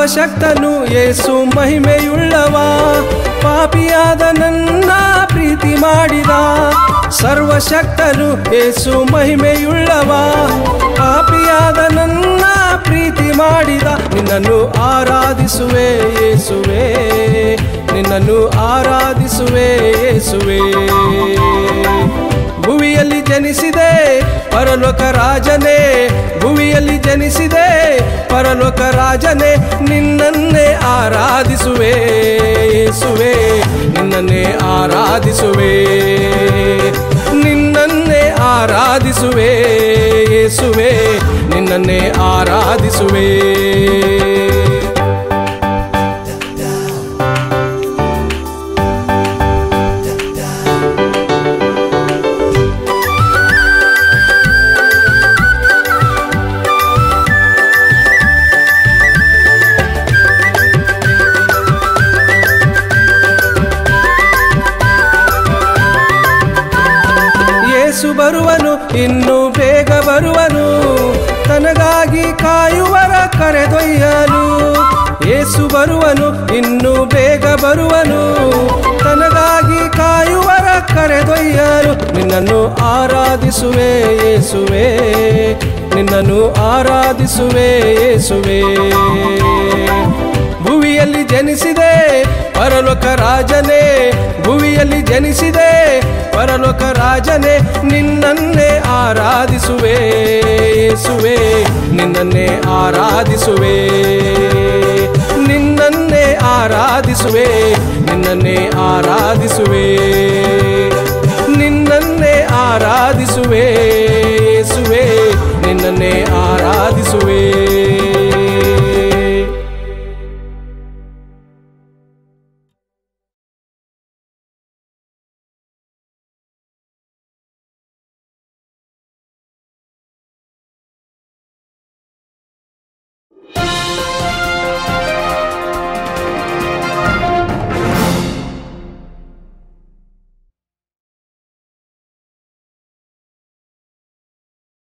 ಸರ್ವಶಕ್ತನು ಯೇಸು ಮಹಿಮೆಯುಳ್ಳವ ಪಾಪಿಯಾದ ನನ್ನ ಪ್ರೀತಿ ಮಾಡಿದ ಸರ್ವಶಕ್ತನು ಯೇಸು ಮಹಿಮೆಯುಳ್ಳವ ಪಾಪಿಯಾದ ನನ್ನ ಪ್ರೀತಿ ಮಾಡಿದ ನಿನ್ನನ್ನು ಆರಾಧಿಸುವೆ ಯೇಸುವೆ ನಿನ್ನನ್ನು ಆರಾಧಿಸುವೆ ಯೇಸುವೆ ಭುವಿಯಲ್ಲಿ ಜನಿಸಿದೆ ಪರಲೋಕ ರಾಜನೇ ಭುವಿಯಲ್ಲಿ ಜನಿಸಿದೆ ಪರಲೋಕ ರಾಜನೇ ನಿನ್ನನ್ನೇ ಆರಾಧಿಸುವೆ ಯೇಸುವೆ ನಿನ್ನನ್ನೇ ಆರಾಧಿಸುವೆ ನಿನ್ನನ್ನೇ ಆರಾಧಿಸುವೆ ಯೇಸುವೆ ನಿನ್ನನ್ನೇ ಆರಾಧಿಸುವೆ ಯೇಸು ಬರುವನು ಇನ್ನು ಬೇಗ ಬರುವನು ತನಗಾಗಿ ಕಾಯುವರ ಕರೆದೊಯ್ಯಲು ಯೇಸು ಬರುವನು ಇನ್ನು ಬೇಗ ಬರುವನು ತನಗಾಗಿ ಕಾಯುವರ ಕರೆದೊಯ್ಯಲು ನಿನ್ನನ್ನು ಆರಾಧಿಸುವೆ ಯೇಸುವೆ ನಿನ್ನನ್ನು ಆರಾಧಿಸುವೆ ಯೇಸುವೆ ಭುವಿಯಲ್ಲಿ ಜನಿಸಿದೆ ಪರಲೋಕ ರಾಜನೇ ಭುವಿಯಲ್ಲಿ ಜನಿಸಿದೆ ಪರಲೋಕ ರಾಜನೇ ನಿನ್ನನ್ನೇ ಆರಾಧಿಸುವೆ ಯೇಸುವೆ ನಿನ್ನನ್ನೇ ಆರಾಧಿಸುವೆ ನಿನ್ನನ್ನೇ ಆರಾಧಿಸುವೆ ನಿನ್ನನ್ನೇ ಆರಾಧಿಸುವೆ ನಿನ್ನನ್ನೇ ಆರಾಧಿಸುವೆ ಯೇಸುವೆ ನಿನ್ನನ್ನೇ ಆರಾಧಿಸುವೆ